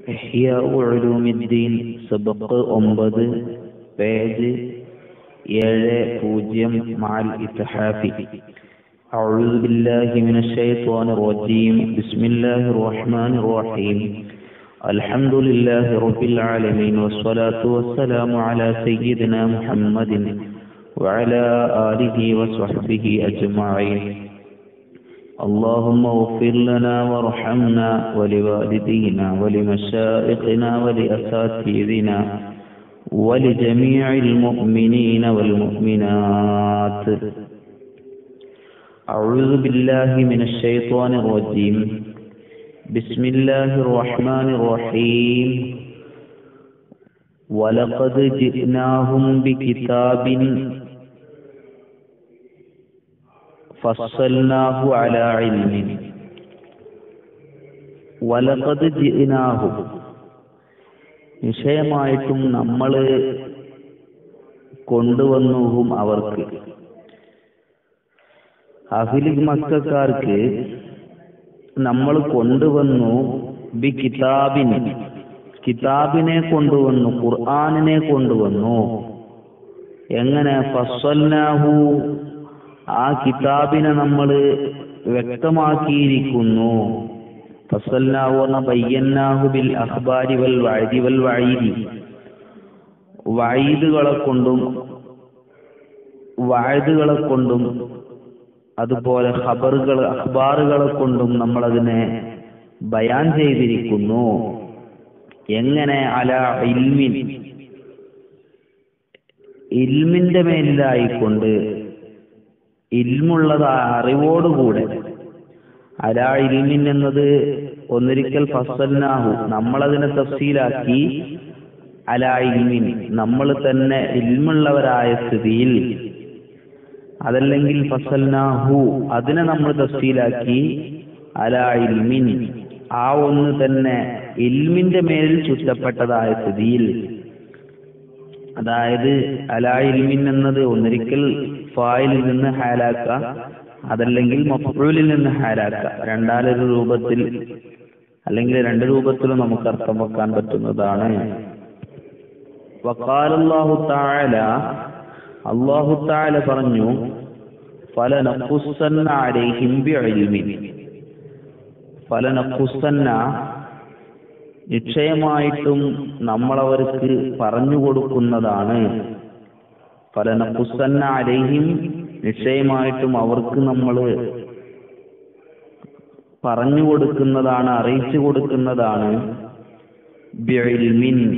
إحياء علوم الدين سبق ഒമ്പത് പേജ് ഏഴ് പൂജ്യം مع الإتحاف أعوذ بالله من الشيطان الرجيم بسم الله الرحمن الرحيم الحمد لله رب العالمين والصلاة والسلام على سيدنا محمد وعلى آله وصحبه أجمعين اللهم اغفر لنا وارحمنا ولوالدينا ولمشائخنا ولأساتذتنا ولجميع المؤمنين والمؤمنات أعوذ بالله من الشيطان الرجيم بسم الله الرحمن الرحيم ولقد جئناهم بكتاب فصلناه على علم ولقد جئناهم നിശ്ചയമായിട്ടും നമ്മൾ കൊണ്ടുവന്നുഹും അവർക്ക് അഹിലി മക്കാർക്ക് നമ്മൾ കൊണ്ടുവന്നു ബി കിതാബിൻ കിതാബിനെ കൊണ്ടുവന്നു ഖുർആാനിനെ കൊണ്ടുവന്നു എങ്ങനെ ഫസ്വൽനാഹു ആ കിതാബിനെ നമ്മൾ വ്യക്തമാക്കിയിരിക്കുന്നു ഫസൽനാഹു എന്ന ബയ്യന്നാഹു ബിൽ അഖ്ബാരി വൽ വഅദി വൽ വഈദി വഈദുകളെ കൊണ്ടും വഅദുകളെ കൊണ്ടും അതുപോലെ ഖബറുകൾ അഖ്ബാറുകളെ കൊണ്ടും നമ്മൾ അതിനെ ബയാൻ ചെയ്തിരിക്കുന്നു എങ്ങനെ അല ഇൽമിൻ ഇൽമിന്റെ മേലിലായിക്കൊണ്ട് ഇൽമുള്ളത് അറിവോടുകൂടെ അല ഇൽമിൻ എന്നത് ഒന്നിരിക്കൽ ഫസൽനാഹു നമ്മളതിനെ തഫ്സീലാക്കി അല ഇൽമിൻ നമ്മൾ തന്നെ ഇൽമുള്ളവരായ സ്ഥിതിയിൽ അതല്ലെങ്കിൽ ഫസൽനാഹു അതിനെ നമ്മൾ തഫ്സീലാക്കി അല ഇൽമിൻ ആ ഒന്ന് തന്നെ ഇൽമിന്റെ മേലിൽ ചുറ്റപ്പെട്ടതായ സ്ഥിതിയിൽ അതായത് അല ഇൽമിൻ എന്നത് ഒന്നിരിക്കൽ ഫായിലിൽ നിന്ന് ഹാലാക്ക അതല്ലെങ്കിൽ മഫ്റൂലിൽ നിന്ന് ഹാലാക്ക രണ്ടാലൊരു രൂപത്തിൽ അല്ലെങ്കിൽ രണ്ട് രൂപത്തിലും നമുക്ക് അർത്ഥം വെക്കാൻ പറ്റുന്നതാണ് വക്കാലല്ലാഹു താല അള്ളാഹു താല പറഞ്ഞു ഫലനഖുസ്സന്ന അലൈഹിം ബിഇൽമിൻ ഫലനഖുസ്സന്ന നിശ്ചയമായിട്ടും നമ്മളവർക്ക് പറഞ്ഞു കൊടുക്കുന്നതാണ് ഫലനഖുസ്സന്ന അലൈഹിം നിശ്ചയമായിട്ടും അവർക്ക് നമ്മൾ പറഞ്ഞു കൊടുക്കുന്നതാണ് അറിയിച്ചു കൊടുക്കുന്നതാണ് ബിഇൽമിൻ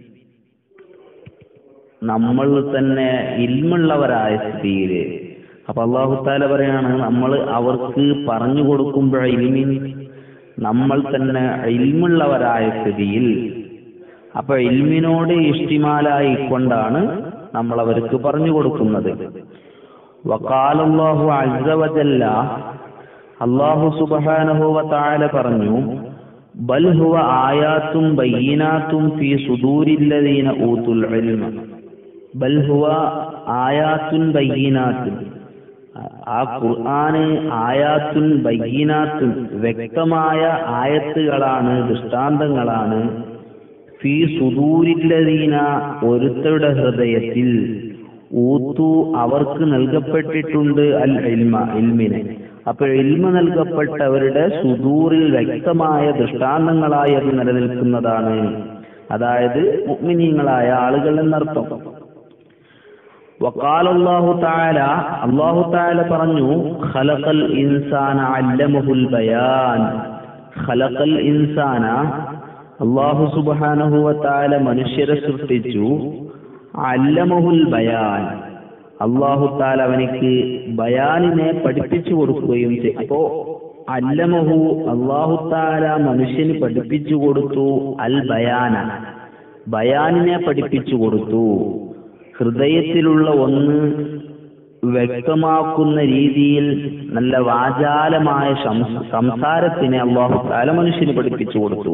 നമ്മൾ തന്നെ ഇൽമുള്ളവരായ സ്ഥിതിയിൽ അപ്പൊ അള്ളാഹു താല പറയാണ് നമ്മൾ അവർക്ക് പറഞ്ഞു കൊടുക്കുമ്പോൾ ഇൽമിൻ നമ്മൾ തന്നെ ഇൽമുള്ളവരായ സ്ഥിതിയിൽ അപ്പൊ ഇൽമിനോട് ഇഷ്ടിമാലായി കൊണ്ടാണ് നമ്മൾ അവർക്ക് പറഞ്ഞു കൊടുക്കുന്നത് വക്കാലല്ലാഹു അസവജല്ല അള്ളാഹു സുബാനഹുവ താല പറഞ്ഞു ബൽ ഹുവ ആയാത്തും ബയ്യനാത്തും ഫി സുദൂരില്ലദീന ഊത്തുൽ ഇൽമ ബൽ ഹുവ ആയാത്തുൻ ബയ്യനാത്തുൻ ആ ഖുർആന് ആയാത്തുൻ ബയ്യനാത്തുൻ വ്യക്തമായ ആയത്തുകളാണ് ദൃഷ്ടാന്തങ്ങളാണ് ഫി സുദൂരില്ലദീന ഒരുത്തരുടെ ഹൃദയത്തിൽ ഊത്തു അവർക്ക് നൽകപ്പെട്ടിട്ടുണ്ട് അൽ ഇൽമ ഇൽമിനെ അപ്പോൾ ഇൽമ നൽകപ്പെട്ടവരുടെ സുദൂറിൽ വ്യക്തമായ ദൃഷ്ടാന്തങ്ങളായി അത് നിലനിൽക്കുന്നതാണ് അതായത് മുഗ്മിനീങ്ങളായ ആളുകൾ എന്നർത്ഥം വക്കാലല്ലാഹു താല അള്ളാഹു താല പറഞ്ഞു ഖലഖൽ ഇൻസാന അല്ലമഹുൽ ബയാൻ ഖലഖൽ ഇൻസാന അള്ളാഹു സുബ്ഹാനഹു വതആല മനുഷ്യരെ സൃഷ്ടിച്ചു അല്ലമഹുൽ ബയാൻ അള്ളാഹു താല അവനിക്ക് ബയാനിനെ പഠിപ്പിച്ചു കൊടുക്കുകയും ചെയ്യും അപ്പോ അല്ലമഹു അള്ളാഹു താല മനുഷ്യന് പഠിപ്പിച്ചു കൊടുത്തു അൽ ബയാന ബയാനിനെ പഠിപ്പിച്ചു കൊടുത്തു ഹൃദയത്തിലുള്ള ഒന്ന് വ്യക്തമാക്കുന്ന രീതിയിൽ നല്ല വാചാലമായ സംസാരത്തിനെ അള്ളാഹു താല മനുഷ്യന് പഠിപ്പിച്ചു കൊടുത്തു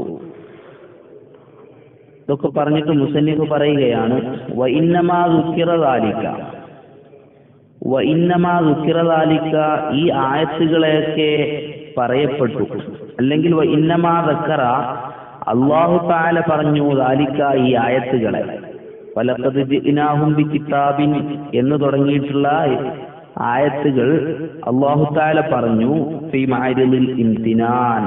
ഇതൊക്കെ പറഞ്ഞിട്ട് മുസന്നിഫ് പറയുകയാണ് വ ഇന്നമാ ദുഃഖിറതാലിക്ക വ ഇന്നമാ ദുഃഖിറതാലിക്ക ഈ ആയത്തുകളെയൊക്കെ പറയപ്പെട്ടു അല്ലെങ്കിൽ വ ഇന്നമാ ദക്കറ അള്ളാഹു താല പറഞ്ഞു ദാലിക്ക ഈ ആയത്തുകളെ വലക്കത് ജിനാഹും ബി കിതാബിൻ എന്ന് തുടങ്ങിയിട്ടുള്ള ആയത്തുകൾ അള്ളാഹു താല പറഞ്ഞു ഫി മാരിലിൽ ഇംതിനാൻ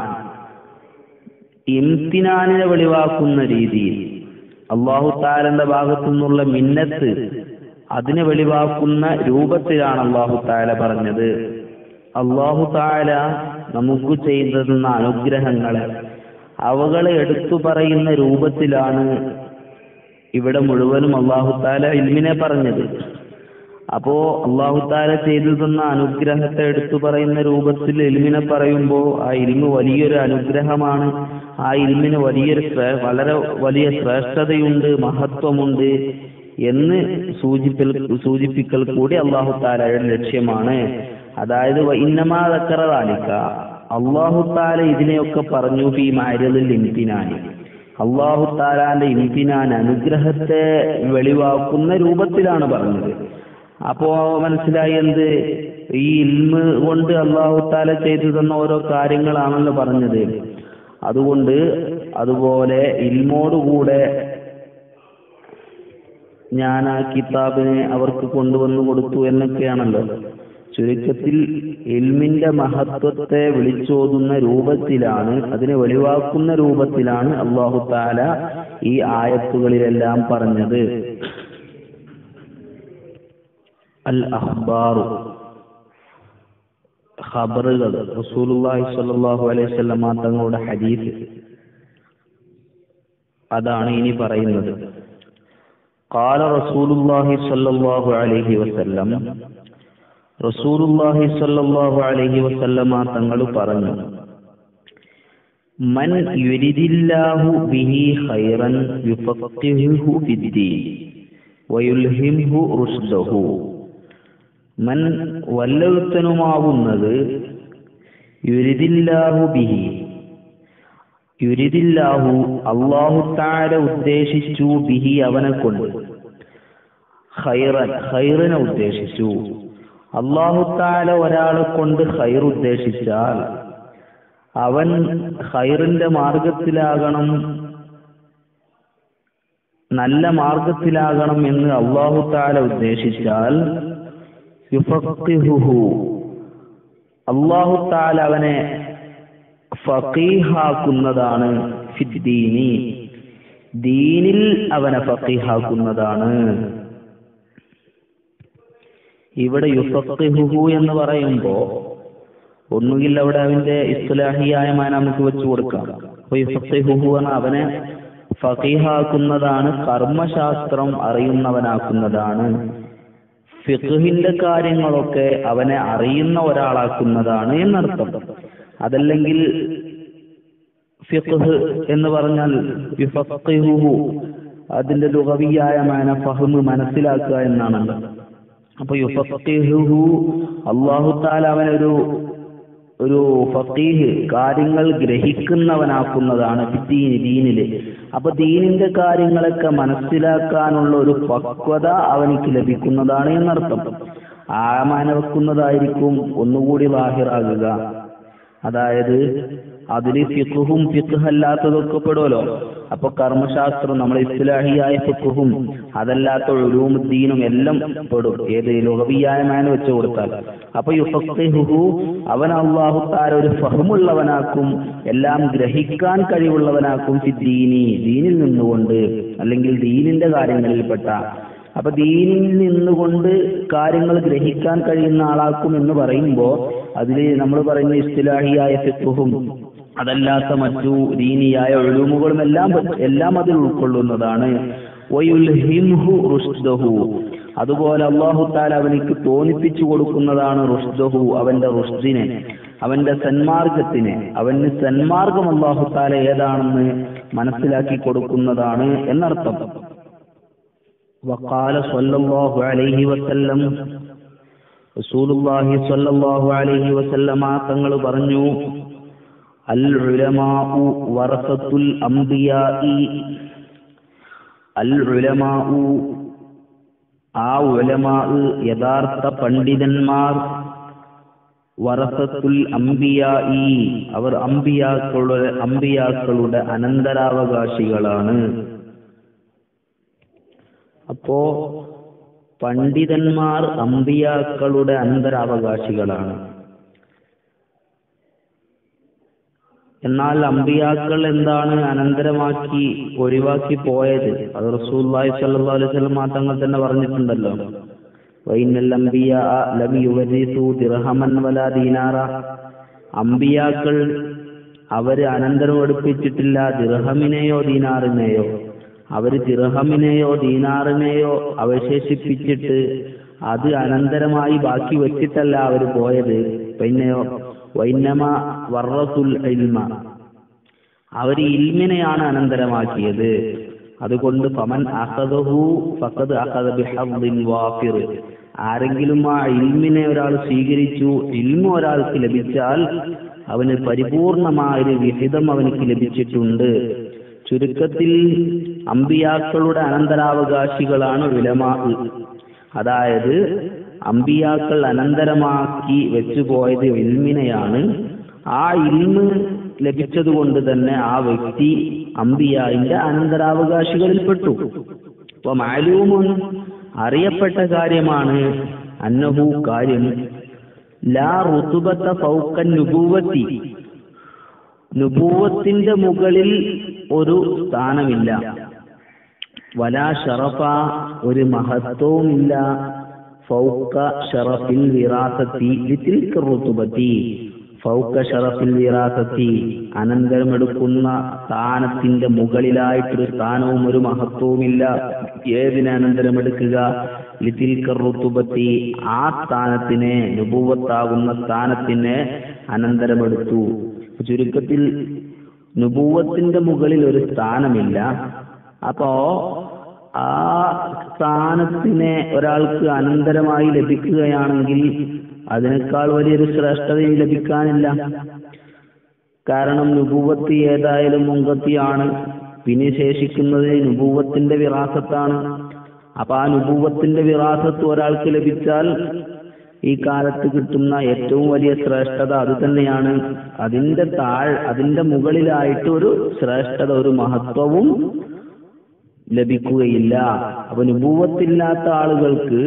ഇംതിനാനിനെ വെളിവാക്കുന്ന രീതിയിൽ അള്ളാഹു താലന്റെ ഭാഗത്തു നിന്നുള്ള മിന്നത്ത് അതിനെ വെളിവാക്കുന്ന രൂപത്തിലാണ് അള്ളാഹു താല പറഞ്ഞത് അള്ളാഹു താല നമുക്ക് ചെയ്തിരുന്ന അനുഗ്രഹങ്ങളെ അവകളെ എടുത്തു പറയുന്ന രൂപത്തിലാണ് ഇവിടെ മുഴുവനും അള്ളാഹു താല ഇൽമിനെ പറഞ്ഞത് അപ്പോ അള്ളാഹു താല ചെയ്തു തന്ന അനുഗ്രഹത്തെ എടുത്തു പറയുന്ന രൂപത്തിൽ ഇൽമിനെ പറയുമ്പോൾ ആ ഇൽമ് വലിയൊരു അനുഗ്രഹമാണ് ആ ഇൽമിന് വലിയൊരു ശ്രേ- വളരെ വലിയ ശ്രേഷ്ഠതയുണ്ട് മഹത്വമുണ്ട് എന്ന് സൂചിപ്പിൽ സൂചിപ്പിക്കൽ കൂടി അള്ളാഹു താലയുടെ ലക്ഷ്യമാണ് അതായത് ഇന്നമാ തക്കറതാലിക്ക അള്ളാഹു താല ഇതിനെയൊക്കെ പറഞ്ഞു ഈ മാരലിൽ ഇംതിനാനി അള്ളാഹു താലാന്റെ ഇംതിനാൻ അനുഗ്രഹത്തെ വെളിവാക്കുന്ന രൂപത്തിലാണ് പറഞ്ഞത് അപ്പോ മനസ്സിലായി എന്ത് ഈ ഇൽമ് കൊണ്ട് അള്ളാഹു താല ചെയ്തു തന്ന ഓരോ കാര്യങ്ങളാണല്ലോ പറഞ്ഞത് അതുകൊണ്ട് അതുപോലെ ഇൽമോടുകൂടെ ഞാൻ ആ കിതാബിനെ അവർക്ക് കൊണ്ടുവന്നു കൊടുത്തു എന്നൊക്കെയാണല്ലോ ചുരുക്കത്തിൽ ഇൽമിന്റെ മഹത്വത്തെ വിളിച്ചോതുന്ന രൂപത്തിലാണ് അതിനെ വെളിവാക്കുന്ന രൂപത്തിലാണ് അള്ളാഹു താല ഈ ആയത്തുകളിലെല്ലാം പറഞ്ഞത് അൽ അഹ്ബാറു ഖബറുകൾ റസൂലുള്ളാഹി സ്വല്ലല്ലാഹു അലൈഹി വസല്ലമ തങ്ങളുടെ ഹദീസ് അതാണ് ഇനി പറയുന്നത് قال رسول الله صلى الله عليه وسلم رسول الله صلى الله عليه وسلم തങ്ങൾ പറഞ്ഞു മൻ യുരിദില്ലാഹു ബിഹി ഖൈറൻ യുഫഖിഹുഹു ഫിദ്ദീൻ വയുൽഹിംഹു റുഷ്ദഹു മൻ വല്ലവത്തനുമാവുന്നത് യുരിദില്ലാഹു ബിഹി യുരിദില്ലാഹു അള്ളാഹു താര ഉദ്ദേശിച്ചു ബിഹി അവനെ കൊണ്ട് ഖൈറൻ ഖൈറിനെ ഉദ്ദേശിച്ചു അള്ളാഹു താല ഒരാളെ കൊണ്ട് ഖൈർ ഉദ്ദേശിച്ചാൽ അവൻ ഖൈറിന്റെ മാർഗത്തിലാകണം നല്ല മാർഗത്തിലാകണം എന്ന് അള്ളാഹു താല ഉദ്ദേശിച്ചാൽ യുഫഖിഹുഹു അള്ളാഹു താല അവനെ ഫഖീഹാക്കുന്നതാണ് ഫിദ്ദീനി ദീനിൽ അവനെ ഫഖീഹാക്കുന്നതാണ് ഇവിടെ യുഫഖിഹുഹു എന്ന് പറയുമ്പോ ഒന്നുകിൽ അവിടെ അവന്റെ ഇസ്ലാഹിയായ മാന നമുക്ക് വെച്ചു കൊടുക്കാം അപ്പൊ യുഫഖിഹുഹു എന്ന അവനെ ഫഖീഹാക്കുന്നതാണ് കർമ്മശാസ്ത്രം അറിയുന്നവനാക്കുന്നതാണ് ഫിഖ്ഹിന്റെ കാര്യങ്ങളൊക്കെ അവനെ അറിയുന്ന ഒരാളാക്കുന്നതാണ് എന്നർത്ഥം അതല്ലെങ്കിൽ ഫിഖ്ഹ് എന്ന് പറഞ്ഞാൽ യുഫഖിഹുഹു അതിന്റെ ലുഗവിയായ മാന ഫഹ്മ് മനസ്സിലാക്കുക എന്നാണല്ലോ അപ്പൊ യുഫഖിഹുഹു അല്ലാഹു തആല അവനൊരു ഒരു ഫഖീഹ് കാര്യങ്ങൾ ഗ്രഹിക്കുന്നവനാക്കുന്നതാണ് ദീന് ദീനില് അപ്പൊ ദീനിന്റെ കാര്യങ്ങളൊക്കെ മനസ്സിലാക്കാനുള്ള ഒരു പക്വത അവനിക്ക് ലഭിക്കുന്നതാണ് എന്നർത്ഥം ആ മാന വെക്കുന്നതായിരിക്കും ഒന്നുകൂടി വാഹിറാകുക അതായത് അതില് ഫിഖുഹും ഫിഖ് അല്ലാത്തതൊക്കെ പെടുമല്ലോ അപ്പൊ കർമ്മശാസ്ത്രം നമ്മൾ ഇസ്ലാഹിയായ ഫിഖുഹും അതല്ലാത്ത ഉലൂമുദ്ദീനും എല്ലാം പെടും ഏത് ലോകവിയായ മാന വെച്ച് കൊടുത്താൽ അപ്പൊ യുഫഖിഹുഹു അവൻ അള്ളാഹു താര ഒരു ഫഹമുള്ളവനാക്കും എല്ലാം ഗ്രഹിക്കാൻ കഴിവുള്ളവനാക്കും ഫിദ്ദീനി ദീനിൽ നിന്നുകൊണ്ട് അല്ലെങ്കിൽ ദീനിന്റെ കാര്യങ്ങളിൽപ്പെട്ട അപ്പൊ ദീനിൽ നിന്നുകൊണ്ട് കാര്യങ്ങൾ ഗ്രഹിക്കാൻ കഴിയുന്ന ആളാക്കും എന്ന് പറയുമ്പോ അതില് നമ്മൾ പറയുന്ന ഇസ്തിലാഹിയായ ഫിഖുഹും അതല്ലാത്ത മറ്റു ദീനിയായ ഒഴുമുകളും എല്ലാം എല്ലാം അതിൽ ഉൾക്കൊള്ളുന്നതാണ് വയുൽഹിംഹു റുഷ്ദഹു അതുപോലെ അള്ളാഹു താല അവനിക്ക് തോന്നിപ്പിച്ചു കൊടുക്കുന്നതാണ് റുഷ്ദഹു അവന്റെ റുഷ്ദിനെ അവന്റെ സന്മാർഗത്തിനെ അവന് സന്മാർഗം അള്ളാഹു താല ഏതാണെന്ന് മനസ്സിലാക്കി കൊടുക്കുന്നതാണ് എന്നർത്ഥം وقال صلى الله عليه وسلم റസൂലുള്ളാഹി സ്വല്ലല്ലാഹു അലൈഹി വസല്ലമ തങ്ങൾ പറഞ്ഞു അൽ ഉലമാഉ വറസത്തുൽ അംബിയാഇ അൽ ഉലമാഉ ആ ഉലമാ യഥാർത്ഥ പണ്ഡിതന്മാർ വറസത്തുൽ അംബിയായി അവർ അംബിയാക്കളുടെ അംബിയാക്കളുടെ അനന്തരാവകാശികളാണ് അപ്പോ പണ്ഡിതന്മാർ അമ്പിയാക്കളുടെ അനന്തരാവകാശികളാണ് എന്നാൽ അമ്പിയാക്കൾ എന്താണ് അനന്തരമാക്കി ഒഴിവാക്കി പോയത് അത് റസൂല്ലായി സല്ലല്ലാഹു അലൈഹി വസല്ലം തങ്ങൾ തന്നെ പറഞ്ഞിട്ടുണ്ടല്ലോ വൈനൽ അംബിയ ലം യുവരിസു ദിർഹമൻ വലാ ദീനാറ അമ്പിയാക്കൾ അവര് അനന്തരം എടുപ്പിച്ചിട്ടില്ല ദിർഹമിനെയോ ദീനാറിനെയോ അവര് ദിർഹമിനെയോ ദീനാറിനെയോ അവശേഷിപ്പിച്ചിട്ട് അത് അനന്തരമായി ബാക്കി വെച്ചിട്ടല്ല അവർ പോയത് പിന്നെയോ വൈന്നമ വർറസുൽ ഇൽമ അവർ ഇൽമിനെയാണ് അനന്തരമാക്കിയത് അതുകൊണ്ട് ഫമൻ അഹദഹു ഫഖദ് അഖദ ബിഹദ്ദിൻ വാഫിർ ആരെങ്കിലും ആ ഇൽമിനെ ഒരാൾ സ്വീകരിച്ചു ഇൽമ ഒരാൾക്ക് ലഭിച്ചാൽ അവന് പരിപൂർണമായ ഒരു വിഹിതം അവനിക്ക് ലഭിച്ചിട്ടുണ്ട് ചുരുക്കത്തിൽ അമ്പിയാക്കളുടെ അനന്തരാവകാശികളാണ് വിലമാ അതായത് അമ്പിയാക്കൾ അനന്തരമാക്കി വെച്ചുപോയത് ഇൽമിനെയാണ് ആ ഇൽമ് ലഭിച്ചതുകൊണ്ട് തന്നെ ആ വ്യക്തി അമ്പിയായിന്റെ അനന്തരാവകാശികളിൽപ്പെട്ടു അപ്പൊ മാലൂമുൻ അറിയപ്പെട്ട കാര്യമാണ് അന്നഹു കാര്യം ലാ റുതുബത്ത ഫൗക്കൻ നുബൂവത്തി നുബൂവത്തിന്റെ മുകളിൽ ഒരു സ്ഥാനമില്ല വലാ ഷറഫ ഒരു മഹത്വവുമില്ല ഫൗക്ക ഷറഫിൽ വിറാസത്തി ലിത്തിൽക്ക റുതുബത്തി ഫൗക്ക ഷറഫിൽ വിറാസത്തി അനന്തരമെടുക്കുന്ന സ്ഥാനത്തിന്റെ മുകളിലായിട്ടൊരു സ്ഥാനവും ഒരു മഹത്വവുമില്ല ഏതിനെ അനന്തരമെടുക്കുക ലിത്തിൽക്ക റുതുബത്തി ആ സ്ഥാനത്തിനെ നുപൂവത്താകുന്ന സ്ഥാനത്തിനെ അനന്തരമെടുത്തു ചുരുക്കത്തിൽ നുപൂവത്തിന്റെ മുകളിൽ ഒരു സ്ഥാനമില്ല അപ്പോ ആ സ്ഥാനത്തിനെ ഒരാൾക്ക് അനന്തരമായി ലഭിക്കുകയാണെങ്കിൽ അതിനേക്കാൾ വലിയൊരു ശ്രേഷ്ഠതയും ലഭിക്കാനില്ല കാരണം നുപൂവത്തി ഏതായാലും മുങ്കത്തിയാണ് പിന്നെ ശേഷിക്കുന്നത് നുപൂവത്തിന്റെ വിറാസത്താണ് അപ്പൊ ആ നുപൂവത്തിന്റെ വിറാസത്ത് ഒരാൾക്ക് ലഭിച്ചാൽ ഈ കാലത്ത് കിട്ടുന്ന ഏറ്റവും വലിയ ശ്രേഷ്ഠത അത് തന്നെയാണ് അതിന്റെ താഴ് അതിന്റെ മുകളിലായിട്ട് ഒരു ശ്രേഷ്ഠത ഒരു മഹത്വവും ലഭിക്കുകയില്ല അപ്പൊ നുപൂവത്തില്ലാത്ത ആളുകൾക്ക്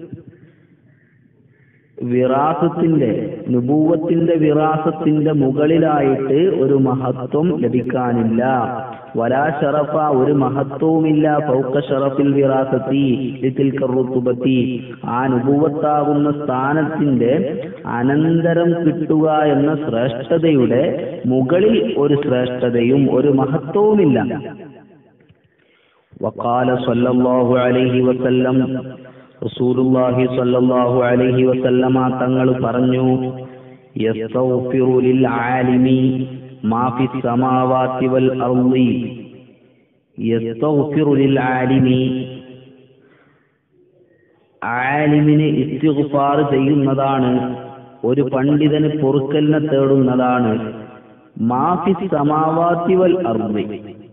വിറാസത്തിന്റെ നുപൂവത്തിന്റെ വിറാസത്തിന്റെ മുകളിലായിട്ട് ഒരു മഹത്വം ലഭിക്കാനില്ല വലാ ഷറഫ ഒരു മഹത്വവുമില്ല ഫൗക്ക ഷറഫിൽ വിറാസത്തി റുത്തുബത്തി ആ നുപൂവത്താകുന്ന സ്ഥാനത്തിന്റെ അനന്തരം കിട്ടുക എന്ന ശ്രേഷ്ഠതയുടെ മുകളിൽ ഒരു ശ്രേഷ്ഠതയും ഒരു മഹത്വവുമില്ല وقال صلى الله عليه وسلم റസൂലുള്ളാഹി സ്വല്ലല്ലാഹു അലൈഹി വസല്ലമ തങ്ങൾ പറഞ്ഞു യസ്തഗ്ഫിറു ലിൽ ആലിമി മാ ഫിസ് സമാവാതി വൽ അർളി യസ്തഗ്ഫിറു ലിൽ ആലിമി ആലിമിന് ഇസ്തിഗ്ഫാർ ചെയ്യുന്നതാണ് ഒരു പണ്ഡിതന് പൊറുക്കലിനെ തേടുന്നതാണ് മാ ഫിസ് സമാവാതി വൽ അർളി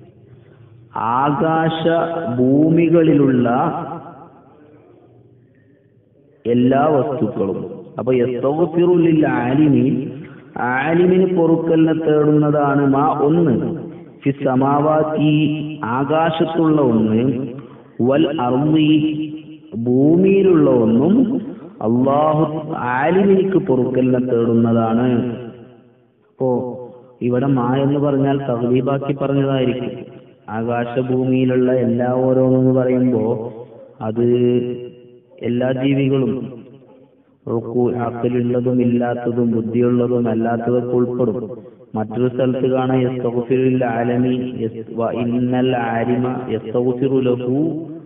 ആകാശ ഭൂമികളിലുള്ള എല്ലാ വസ്തുക്കളും അപ്പൊ യസ്തഗ്ഫിറുലിൽ ആലിമി ആലിമിന് പൊറുക്കലിനെ തേടുന്നതാണ് മാ ഒന്ന് ഫി സമാവാത്തി ആകാശത്തുള്ള ഒന്ന് വൽ അർളി ഭൂമിയിലുള്ള ഒന്നും അള്ളാഹു ആലിമിനിക്ക് പൊറുക്കലിനെ തേടുന്നതാണ് അപ്പോ ഇവിടെ മാ എന്ന് പറഞ്ഞാൽ തഹ്ലീബാക്കി പറഞ്ഞതായിരിക്കും ആകാശഭൂമിയിലുള്ള എല്ലാ ഓരോന്നെന്ന് പറയുമ്പോ അത് എല്ലാ ജീവികളും അക്കലുള്ളതും ഇല്ലാത്തതും ബുദ്ധിയുള്ളതും അല്ലാത്തതൊക്കെ ഉൾപ്പെടും മറ്റൊരു സ്ഥലത്ത് കാണാൻ യസ്തഗ്ഫിറുൽ ആലമി ഇന്നൽ ആലിമ യസ്തഗ്ഫിറു ലഹു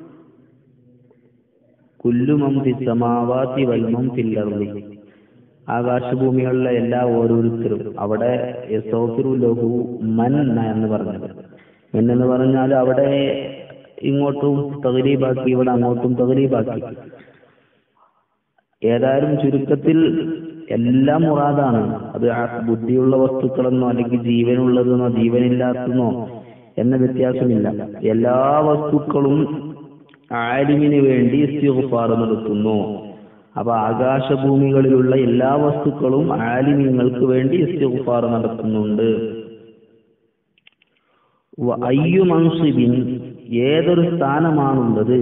കുല്ലു മൻ ഫിസ് സമാവാതി വൽ മൻ ഫിൽ അർളി ആകാശഭൂമികളിലെ എല്ലാ ഓരോരുത്തരും അവിടെ യസ്തഗ്ഫിറു ലഹു മൻ എന്ന് പറഞ്ഞത് മൻ എന്ന് പറഞ്ഞാൽ അവിടെ ഇങ്ങോട്ടും തകരീബാക്കി ഇവിടെ അങ്ങോട്ടും തകരീബാക്കി ഏതായാലും ചുരുക്കത്തിൽ എല്ലാം മുറാദാണ് അത് ആ ബുദ്ധിയുള്ള വസ്തുക്കളെന്നോ അല്ലെങ്കിൽ ജീവനുള്ളതെന്നോ ജീവനില്ലാത്തതെന്നോ എന്ന വ്യത്യാസമില്ല എല്ലാ വസ്തുക്കളും ആലിമിന് വേണ്ടി ഇസ്തിഗ്ഫാർ നടത്തുന്നു അപ്പൊ ആകാശഭൂമികളിലുള്ള എല്ലാ വസ്തുക്കളും ആലിമ്യങ്ങൾക്ക് വേണ്ടി ഇസ്തിഗ്ഫാർ നടത്തുന്നുണ്ട് വ അയ്യു മൻസിബിൻ ഏതൊരു സ്ഥാനമാണുള്ളത്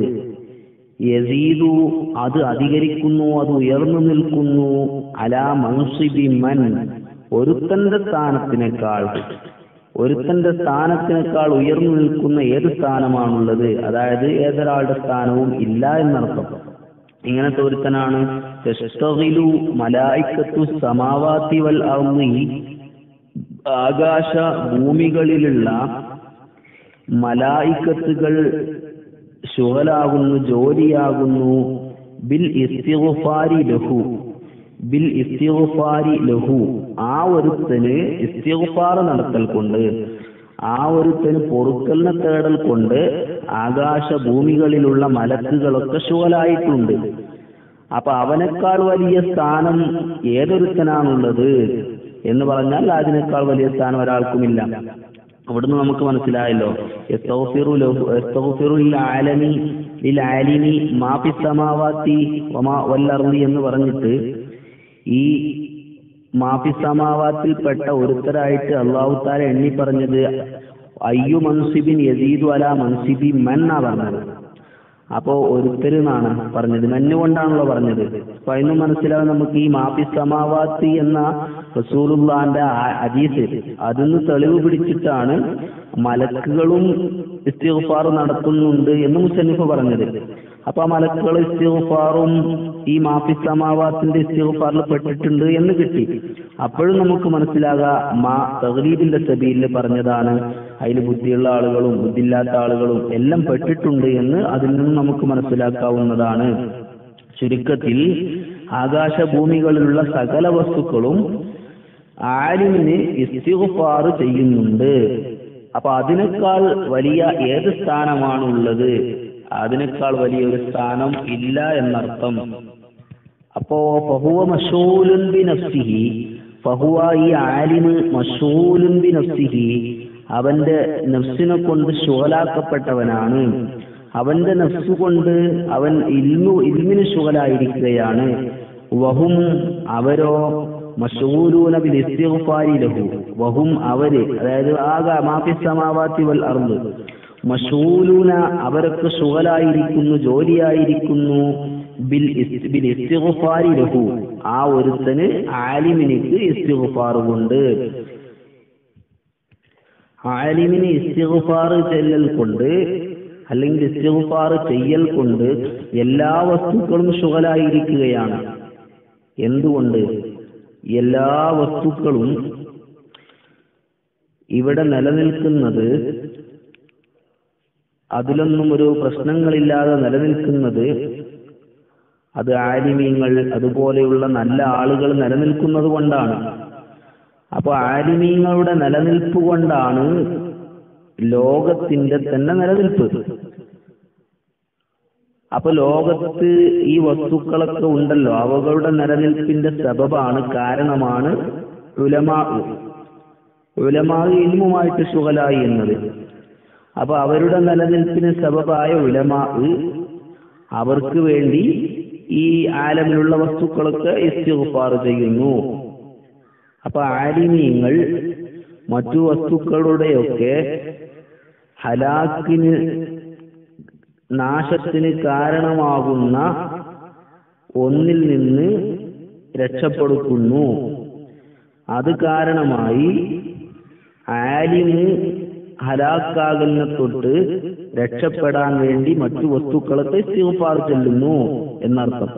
യസീദു അത് അധികരിക്കുന്നു അത് ഉയർന്നു നിൽക്കുന്നു അലാ മൻസിബി മൻ ഒരുത്തന്റെ സ്ഥാനത്തിനേക്കാൾ ഒരുത്തന്റെ സ്ഥാനത്തിനേക്കാൾ ഉയർന്നു നിൽക്കുന്ന ഏത് സ്ഥാനമാണുള്ളത് അതായത് ഏതൊരാളുടെ സ്ഥാനവും ഇല്ല എന്നർത്ഥം ഇങ്ങനത്തെ ഒരുത്തനാണ് തസ്തഗിലു മലായിക്കത്തു സമാവാത്തി വൽ അർളി ആകാശ ഭൂമികളിലുള്ള മലായിക്കത്തുകൾ ശുഹലാകുന്നു ജോലിയാകുന്നു ബിൽ ഇസ്തിഗ്ഫാരി ലഹു ബിൽ ഇസ്തിഗ്ഫാരി ലഹു ആ ഒരുത്തന് ഇസ്തിഗ്ഫാർ നടത്തൽ കൊണ്ട് ആ ഒരുത്തന് പൊറുക്കലിനെ തേടൽ കൊണ്ട് ആകാശ ഭൂമികളിലുള്ള മലക്കുകളൊക്കെ ശുഹലായിട്ടുണ്ട് അപ്പൊ അവനേക്കാൾ വലിയ സ്ഥാനം ഏതൊരുത്തനാണുള്ളത് എന്ന് പറഞ്ഞാൽ അതിനേക്കാൾ വലിയ സ്ഥാനം ഒരാൾക്കുമില്ല അവിടുന്ന് നമുക്ക് മനസ്സിലായല്ലോ യസ്തഗ്ഫിറു ലഹു യസ്തഗ്ഫിറു ലിൽ ആലമി ലിൽ ആലിമി മാ ഫിസ് സമാവാത്തി വമാ വൽ അർളി എന്ന് പറഞ്ഞിട്ട് ഈ മാഫി സമാവാത്തിൽപ്പെട്ട ഒരുത്തരായിട്ട് അള്ളാഹു താല എണ്ണി പറഞ്ഞത് അയ്യു മൻസിബിൻ യസീദു അല മൻസിബി മൻ ആ പറഞ്ഞത് അപ്പോ ഒരുത്തരെന്നാണ് പറഞ്ഞത് മഞ്ഞുകൊണ്ടാണല്ലോ പറഞ്ഞത് അപ്പൊ അതിന് മനസ്സിലാവും നമുക്ക് ഈ മാഫി സമാവാത്തി എന്ന റസൂലുള്ളാന്റെ അജീസ് അതിന്ന് തെളിവ് പിടിച്ചിട്ടാണ് മലക്കുകളും ഇസ്തിഗ്ഫാർ നടത്തുന്നുണ്ട് എന്ന് മുസന്നിഫ് പറഞ്ഞത് അപ്പൊ ആ മലക്കുകൾ ഇസ്തിഗ്ഫാറും ഈ മാഫി സമാവാത്തിന്റെ ഇസ്തിഗ്ഫാറിൽ പെട്ടിട്ടുണ്ട് എന്ന് കിട്ടി അപ്പോഴും നമുക്ക് മനസ്സിലാകാം മാ തഗ്ലീബിന്റെ സബീലിൽ പറഞ്ഞതാണ് അതിൽ ബുദ്ധിയുള്ള ആളുകളും ബുദ്ധിയില്ലാത്ത ആളുകളും എല്ലാം പെട്ടിട്ടുണ്ട് എന്ന് അതിൽ നിന്നും നമുക്ക് മനസ്സിലാക്കാവുന്നതാണ് ചുരുക്കത്തിൽ ആകാശഭൂമികളിലുള്ള സകല വസ്തുക്കളും ആലിമിന് ഇസ്തിഗ്ഫാർ ചെയ്യുന്നുണ്ട് അപ്പൊ അതിനേക്കാൾ വലിയ ഏത് സ്ഥാനമാണുള്ളത് അതിനേക്കാൾ വലിയ ഒരു സ്ഥാനം ഇല്ല എന്നർത്ഥം അപ്പോ ഫഹുവ മഷൂലുൻ ബി നഫ്സിഹി ഫഹുവ ഈ ആലിമ് മഷൂലുൻ ബി നഫ്സിഹി അവന്റെ നഫ്സിനെ കൊണ്ട് ശുഗലാക്കപ്പെട്ടവനാണ് അവന്റെ നഫ്സ് കൊണ്ട് അവൻ ഇൽമു ഇൽമിന് ശുഗലായിരിക്കുകയാണ് വഹും അവരോ മഷൂലൂന ബിൽ ഇസ്തിഗ്ഫാരി ലഹു വഹും അവര് അതായത് ആകാ മാഫി സമാവാത്തി വൽ അർദ് മഷൂലൂന അവരൊക്കെ ശുഗലായിരിക്കുന്നു ജോലിയായിരിക്കുന്നു ബിൽ ഇസ്- ബിൽ ഇസ്തിഗ്ഫാരി ലഹു ആ ഒരുത്തന് ആലിമിനിക്ക് ഇസ്തിഗ്ഫാർ കൊണ്ട് ആലിമിന് ഇസ്തിഗ്ഫാർ ചെല്ലൽ കൊണ്ട് അല്ലെങ്കിൽ ഇസ്തിഗ്ഫാർ ചെയ്യൽ കൊണ്ട് എല്ലാ വസ്തുക്കളും ശുഗലായിരിക്കുകയാണ് എന്തുകൊണ്ട് എല്ലാ വസ്തുക്കളും ഇവിടെ നിലനിൽക്കുന്നത് അതിലൊന്നും ഒരു പ്രശ്നങ്ങളില്ലാതെ നിലനിൽക്കുന്നത് അത് ആലിമീങ്ങൾ അതുപോലെയുള്ള നല്ല ആളുകൾ നിലനിൽക്കുന്നത് കൊണ്ടാണ് അപ്പൊ ആലിമീങ്ങളുടെ നിലനിൽപ്പ് കൊണ്ടാണ് ലോകത്തിന്റെ തന്നെ നിലനിൽപ്പ് അപ്പൊ ലോകത്ത് ഈ വസ്തുക്കളൊക്കെ ഉണ്ടല്ലോ അവകളുടെ നിലനിൽപ്പിന്റെ സബബാണ് കാരണമാണ് ഉലമാ ഉലമാ ഇൽമുമായിട്ട് ശുഗലായി എന്നത് അപ്പൊ അവരുടെ നിലനിൽപ്പിന് സബബായ ഉലമാ അവർക്ക് വേണ്ടി ഈ ആലമിലുള്ള വസ്തുക്കളൊക്കെ ഇസ്തിഗ്ഫാർ ചെയ്യുന്നു അപ്പൊ ആലിമീങ്ങൾ മറ്റു വസ്തുക്കളുടെയൊക്കെ ഹലാക്കിന് നാശത്തിന് കാരണമാകുന്ന ഒന്നിൽ നിന്ന് രക്ഷപ്പെടുത്തുന്നു അത് കാരണമായി ആലിമ് ഹലാക്കാകുന്ന തൊട്ട് രക്ഷപ്പെടാൻ വേണ്ടി മറ്റു വസ്തുക്കളൊക്കെ ഇസ്തിഗ്ഫാർ ചെല്ലുന്നു എന്നർത്ഥം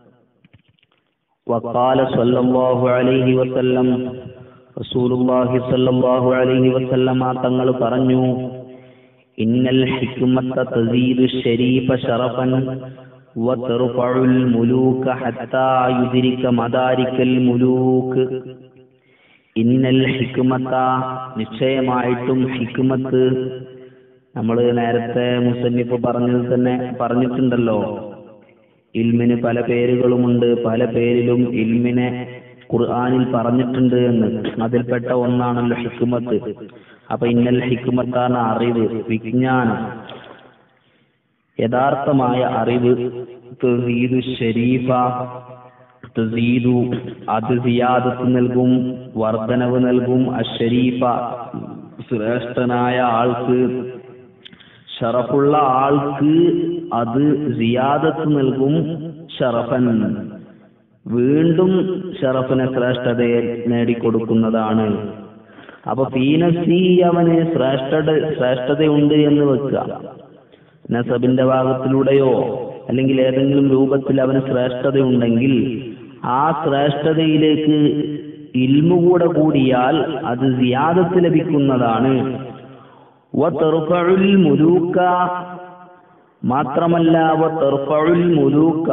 وقال صلى الله عليه وسلم رسول الله صلى الله عليه وسلم തങ്ങൾ പറഞ്ഞു ഇന്നൽ ഹിക്മത്ത തസീദു ശരീഫ ശറഫൻ وترفع الملوك حتى يدرك مدارك الملوك ഇന്നൽ ഹിക്മത്ത നിശ്ചയമായിട്ടും ഹിക്മത്ത് നമ്മൾ നേരത്തെ മുസന്നിഫ് പറഞ്ഞത് തന്നെ പറഞ്ഞിട്ടുണ്ടല്ലോ ഇൽമിന് പല പേരുകളുമുണ്ട് പല പേരിലും ഇൽമിനെ ഖുർആനിൽ പറഞ്ഞിട്ടുണ്ട് എന്ന് അതിൽപ്പെട്ട ഒന്നാണല്ലോ ഹിക്മത്ത് അപ്പൊ ഇന്നൽ ഹിക്മത്താണ് അറിവ് വിജ്ഞാനം യഥാർത്ഥമായ അറിവ് തുസീദു ഷരീഫ തുസീദു അത് സിയാദത്ത് നൽകും വർധനവ് നൽകും അഷരീഫ ശ്രേഷ്ഠനായ ആൾക്ക് ഷറഫുള്ള ആൾക്ക് അത് സിയാദത്ത് നൽകും ഷറഫൻ വീണ്ടും ഷറഫിനെ ശ്രേഷ്ഠതയെ നേടിക്കൊടുക്കുന്നതാണ് അപ്പൊ ഫീനസി അവന് ശ്രേഷ്ഠത ശ്രേഷ്ഠതയുണ്ട് എന്ന് വെക്കുക നസബിന്റെ ഭാഗത്തിലൂടെയോ അല്ലെങ്കിൽ ഏതെങ്കിലും രൂപത്തിൽ അവന് ശ്രേഷ്ഠതയുണ്ടെങ്കിൽ ആ ശ്രേഷ്ഠതയിലേക്ക് ഇൽമു കൂടെ കൂടിയാൽ അത് സിയാദത്ത് ലഭിക്കുന്നതാണ് വതർഫഉൽ മുലൂക്ക മാത്രമല്ല വതർഫഉൽ മുലൂക്ക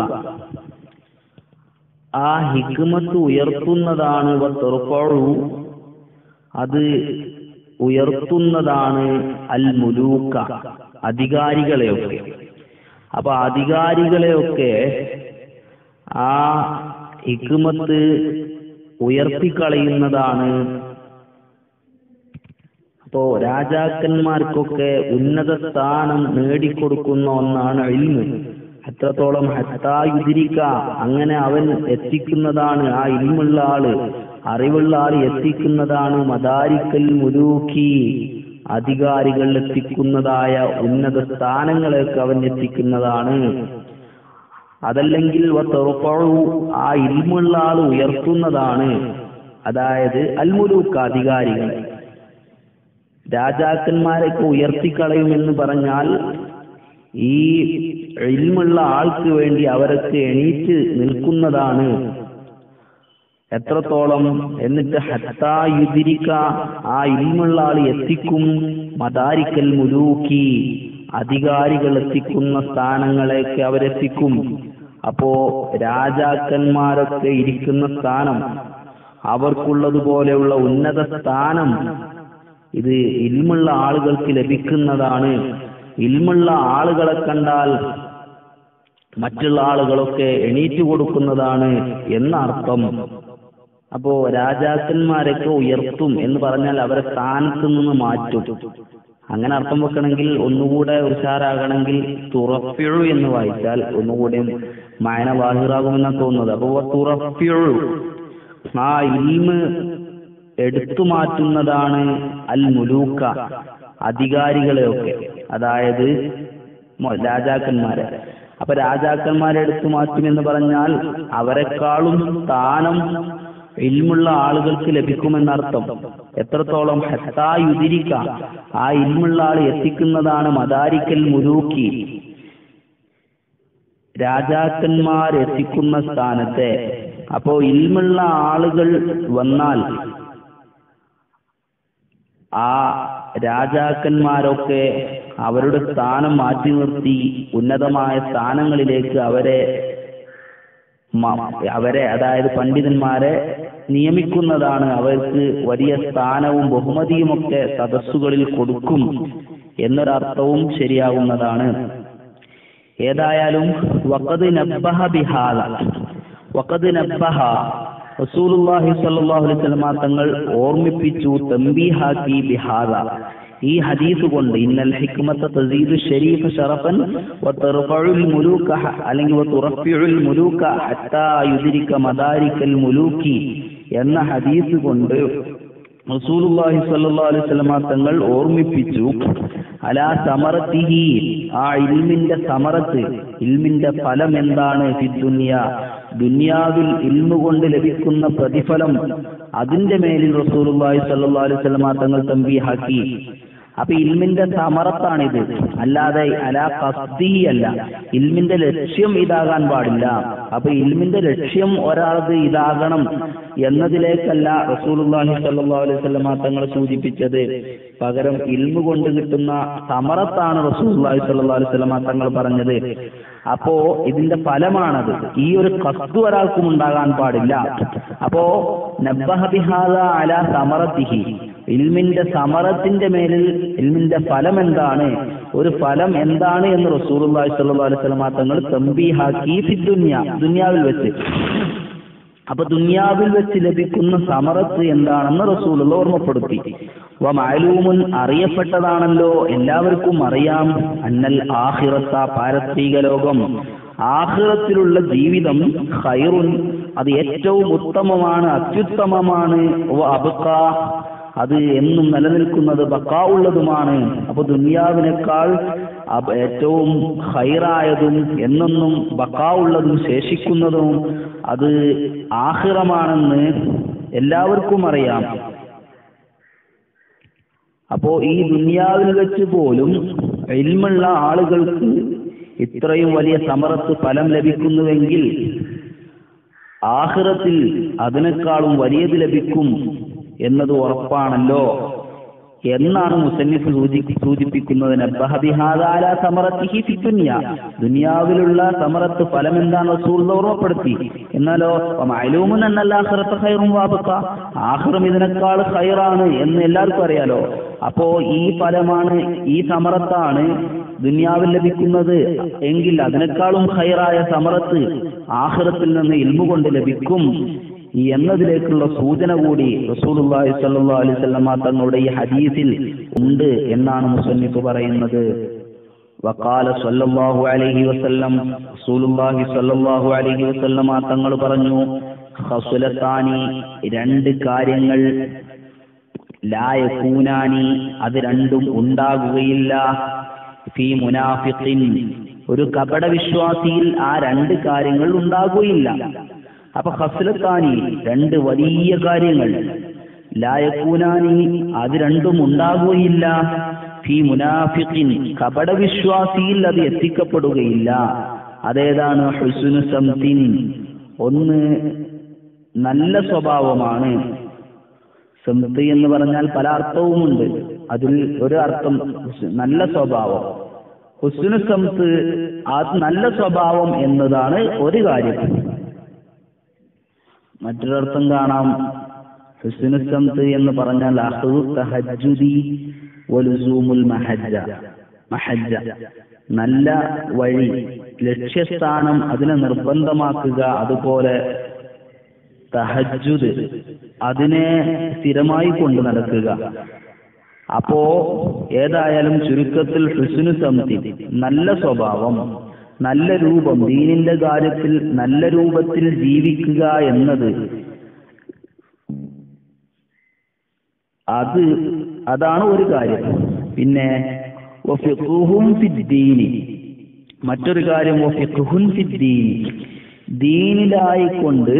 ആ ഹിക്മത്ത് ഉയർത്തുന്നതാണ് വതർഫഉ അത് ഉയർത്തുന്നതാണ് അൽ മുലൂക്ക അധികാരികളെയൊക്കെ അപ്പൊ അധികാരികളെയൊക്കെ ആ ഹിക്മത്ത് ഉയർത്തിക്കളയുന്നതാണ് അപ്പോ രാജാക്കന്മാർക്കൊക്കെ ഉന്നത സ്ഥാനം നേടിക്കൊടുക്കുന്ന ഒന്നാണ് ഇൽമ് എത്രത്തോളം ഹത്തായുതിരിക്ക അങ്ങനെ അവൻ എത്തിക്കുന്നതാണ് ആ ഇൽമുള്ള ആള് അറിവുള്ള ആൾ എത്തിക്കുന്നതാണ് മദാരിക്കൽ മുലൂക്കി അധികാരികൾ എത്തിക്കുന്നതായ ഉന്നത സ്ഥാനങ്ങളെയൊക്കെ അവൻ എത്തിക്കുന്നതാണ് അതല്ലെങ്കിൽ വത്തറുപ്പഴു ആ ഇൽമുള്ള ആൾ ഉയർത്തുന്നതാണ് അതായത് അൽമുലൂക്ക് അധികാരികൾ രാജാക്കന്മാരൊക്കെ ഉയർത്തിക്കളയുമെന്ന് പറഞ്ഞാൽ ഈ ഇൽമുള്ള ആൾക്ക് വേണ്ടി അവരൊക്കെ എണീറ്റ് നിൽക്കുന്നതാണ് എത്രത്തോളം എന്നിട്ട് ഹത്തായുതിരിക്ക ആ ഇൽമുള്ള ആൾ എത്തിക്കും മദാരിക്കൽ മുലൂക്കി അധികാരികൾ എത്തിക്കുന്ന സ്ഥാനങ്ങളെയൊക്കെ അവരെത്തിക്കും അപ്പോ രാജാക്കന്മാരൊക്കെ ഇരിക്കുന്ന സ്ഥാനം അവർക്കുള്ളതുപോലെയുള്ള ഉന്നത സ്ഥാനം ഇത് ഇൽമുള്ള ആളുകൾക്ക് ലഭിക്കുന്നതാണ് ഇൽമുള്ള ആളുകളെ കണ്ടാൽ മറ്റുള്ള ആളുകളൊക്കെ എണീറ്റ് കൊടുക്കുന്നതാണ് എന്ന അർത്ഥം അപ്പോ രാജാക്കന്മാരൊക്കെ ഉയർത്തും എന്ന് പറഞ്ഞാൽ അവരെ സ്ഥാനത്ത് നിന്ന് മാറ്റും അങ്ങനെ അർത്ഥം വെക്കണമെങ്കിൽ ഒന്നുകൂടെ ഉഷാറാകണമെങ്കിൽ തുറപ്പിഴു എന്ന് വായിച്ചാൽ ഒന്നുകൂടെ മായന വാഹിറാകുമെന്നാണ് തോന്നുന്നത് അപ്പോ തുറപ്പിഴു ആ ഇൽമ് എടുത്തു മാറ്റുന്നതാണ് അൽ മുലൂക്ക അധികാരികളെയൊക്കെ അതായത് മൊ- രാജാക്കന്മാരെ അപ്പൊ രാജാക്കന്മാരെ എടുത്തു മാറ്റുമെന്ന് പറഞ്ഞാൽ അവരെക്കാളും സ്ഥാനം ഇൽമുള്ള ആളുകൾക്ക് ലഭിക്കുമെന്നർത്ഥം എത്രത്തോളം ഹത്തായുതിരിക്ക ആ ഇൽമുള്ള ആൾ എത്തിക്കുന്നതാണ് മദാരിക്കൽ മുലൂക്കി രാജാക്കന്മാർ എത്തിക്കുന്ന സ്ഥാനത്തെ അപ്പോ ഇൽമുള്ള ആളുകൾ വന്നാൽ ആ രാജാക്കന്മാരൊക്കെ അവരുടെ സ്ഥാനം മാറ്റി നിർത്തി ഉന്നതമായ സ്ഥാനങ്ങളിലേക്ക് അവരെ മ- അവരെ അതായത് പണ്ഡിതന്മാരെ നിയമിക്കുന്നതാണ് അവർക്ക് വലിയ സ്ഥാനവും ബഹുമതിയുമൊക്കെ സദസ്സുകളിൽ കൊടുക്കും എന്നൊരർത്ഥവും ശരിയാവുന്നതാണ് ഏതായാലും വഖദ് നബ്ബഹ ബിഹാദ വഖദ് നബ്ബഹ റസൂലുള്ളാഹി സ്വല്ലല്ലാഹു അലൈഹി വസല്ലമ തങ്ങൾ ഓർമ്മിപ്പിച്ചു തംബീഹാക്കി ബിഹാദ ഈ ഹദീസ് കൊണ്ട് ഇന്നൽ ഹിക്മത്ത തസീദു ഷരീഫ ഷറഫൻ വതർഫഉൽ മുലൂക ഹ- അല്ലെങ്കിൽ വതുറഫിഉൽ മുലൂക ഹത്താ യുദ്രിക മദാരിക്കൽ മുലൂക്കി എന്ന ഹദീസ് കൊണ്ട് റസൂലുള്ളാഹി സ്വല്ലല്ലാഹു അലൈഹി വസല്ലമ തങ്ങൾ ഓർമ്മിപ്പിച്ചു അലാ സമറത്തിഹി ആ ഇൽമിന്റെ സമറത്ത് ഇൽമിന്റെ ഫലം എന്താണ് ഫി ദുനിയ ദുനിയാവിൽ ഇൽമു കൊണ്ട് ലഭിക്കുന്ന പ്രതിഫലം അതിന്റെ മേലിൽ റസൂലുള്ളാഹി സ്വല്ലല്ലാഹു അലൈഹി വസല്ലമ തങ്ങൾ തമ്പീഹാക്കി അപ്പൊ ഇൽമിന്റെ സമറത്താണിത് അല്ലാതെ അലാ കസ്തി അല്ല ഇൽമിന്റെ ലക്ഷ്യം ഇതാകാൻ പാടില്ല അപ്പൊ ഇൽമിന്റെ ലക്ഷ്യം ഒരാളത് ഇതാകണം എന്നതിലേക്കല്ല റസൂലുള്ളാഹി സ്വല്ലല്ലാഹു അലൈഹി വസല്ലമ തങ്ങൾ സൂചിപ്പിച്ചത് പകരം ഇൽമു കൊണ്ട് കിട്ടുന്ന സമറത്താണ് റസൂലുള്ളാഹി സ്വല്ലല്ലാഹു അലൈഹി വസല്ലമ തങ്ങൾ പറഞ്ഞത് അപ്പോ ഇതിന്റെ ഫലമാണത് ഈ ഒരു കസ്തു ഒരാൾക്കും ഉണ്ടാകാൻ പാടില്ല അപ്പോ നബ്ബഹ ബിഹാദ അലാ സമറത്തിഹി ഇൽമിന്റെ സമറത്തിന്റെ മേലിൽ ഇൽമിന്റെ ഫലം എന്താണ് ഒരു ഫലം എന്താണ് എന്ന് റസൂലുള്ളാഹി സ്വല്ലല്ലാഹു അലൈഹി വസല്ലമ തങ്ങൾ തംബീഹാക്കി ഫി ദുനിയ ദുനിയാവിൽ വെച്ച് അപ്പൊ ദുനിയാവിൽ വെച്ച് ലഭിക്കുന്ന സമറത്ത് എന്താണെന്ന് റസൂൽ ഓർമ്മപ്പെടുത്തി വ മാലൂമുൻ അറിയപ്പെട്ടതാണല്ലോ എല്ലാവർക്കും അറിയാം അന്നൽ ആഹിറത്ത പാരത്രിക ലോകം ആഹിറത്തിലുള്ള ജീവിതം ഖൈറുൻ അത് ഏറ്റവും ഉത്തമമാണ് അത്യുത്തമമാണ് വ അബ്ഖ അത് എന്നും നിലനിൽക്കുന്നത് ബക്കാവുള്ളതുമാണ് അപ്പൊ ദുനിയാവിനേക്കാൾ അബ് ഏറ്റവും ഹൈറായതും എന്നെന്നും ബക്കാവുള്ളതും ശേഷിക്കുന്നതും അത് ആഹിറമാണെന്ന് എല്ലാവർക്കും അറിയാം അപ്പോ ഈ ദുനിയാവിൽ വെച്ച് പോലും ഇൽമുള്ള ആളുകൾക്ക് ഇത്രയും വലിയ സമറത്ത് ഫലം ലഭിക്കുന്നുവെങ്കിൽ ആഹിറത്തിൽ അതിനേക്കാളും വലിയത് ലഭിക്കും എന്നത് ഉറപ്പാണല്ലോ എന്നാണ് മുസന്നിഫ് സൂചി സൂചിപ്പിക്കുന്നത് നബ്ബഹ ബിഹാദാല സമറത്തിഹി ഫി ദുനിയ ദുനിയാവിലുള്ള സമറത്ത് ഫലം എന്താണ് റസൂൽ ഓർമ്മപ്പെടുത്തി എന്നാലോ മഅലൂമുൻ അന്നൽ ആഖിറത്ത് ഖൈറും വാബഖ ആഖിറം ഇതിനേക്കാൾ ഖൈറാണ് എന്ന് എല്ലാവർക്കും അറിയാലോ അപ്പോ ഈ ഫലമാണ് ഈ സമറത്താണ് ദുനിയാവിൽ ലഭിക്കുന്നത് എങ്കിൽ അതിനേക്കാളും ഖൈറായ സമറത്ത് ആഖിറത്തിൽ നിന്ന് ഇൽമു കൊണ്ട് ലഭിക്കും എന്നതിലേക്കുള്ള സൂചന കൂടി റസൂലുള്ളാഹി സ്വല്ലല്ലാഹു അലൈഹി വസല്ലമ തങ്ങളുടെ ഈ ഹദീസിൽ ഉണ്ട് എന്നാണ് മുസന്നിഫ് പറയുന്നത് വഖാല സ്വല്ലല്ലാഹു അലൈഹി വസല്ലം റസൂലുള്ളാഹി സ്വല്ലല്ലാഹു അലൈഹി വസല്ലമ തങ്ങൾ പറഞ്ഞു ഖസുലത്താനി രണ്ട് കാര്യങ്ങൾ ലായകൂനാനി അത് രണ്ടും ഉണ്ടാകുകയില്ല ഫി മുനാഫിഖിൻ ഒരു കപട വിശ്വാസിയിൽ ആ രണ്ട് കാര്യങ്ങൾ ഉണ്ടാകുകയില്ല അപ്പൊ ഹസ്ലത്താനി രണ്ട് വലിയ കാര്യങ്ങൾ ലായക്കൂനാനി അത് രണ്ടും ഉണ്ടാകുകയില്ല ഫി മുനാഫിഖിൻ കപട വിശ്വാസിയിൽ അത് എത്തിക്കപ്പെടുകയില്ല അതേതാണ് ഹുസുനു സംതിൻ ഒന്ന് നല്ല സ്വഭാവമാണ് സംതി എന്ന് പറഞ്ഞാൽ പല അർത്ഥവുമുണ്ട് അതിൽ ഒരു അർത്ഥം നല്ല സ്വഭാവം ഹുസ്നു സംത്ത് ആ നല്ല സ്വഭാവം എന്നതാണ് ഒരു കാര്യം മറ്റൊരർത്ഥം കാണാം ഹുസ്നു സംത്ത് എന്ന് പറഞ്ഞാൽ അഹു തഹജുദി വലുസൂമുൽ മഹജ്ജ മഹജ്ജ നല്ല വഴി ലക്ഷ്യസ്ഥാനം അതിനെ നിർബന്ധമാക്കുക അതുപോലെ തഹജുദ് അതിനെ സ്ഥിരമായി കൊണ്ടു നടക്കുക അപ്പോ ഏതായാലും ചുരുക്കത്തിൽ ഹുസ്നു സംതി നല്ല സ്വഭാവം നല്ല രൂപം ദീനിന്റെ കാര്യത്തിൽ നല്ല രൂപത്തിൽ ജീവിക്കുക എന്നത് അത് അതാണ് ഒരു കാര്യം പിന്നെ വഫിഖുഹും ഫിദ്ദീനി മറ്റൊരു കാര്യം വഫിഖുഹുൻ ഫിദ്ദീനി ദീനിലായിക്കൊണ്ട്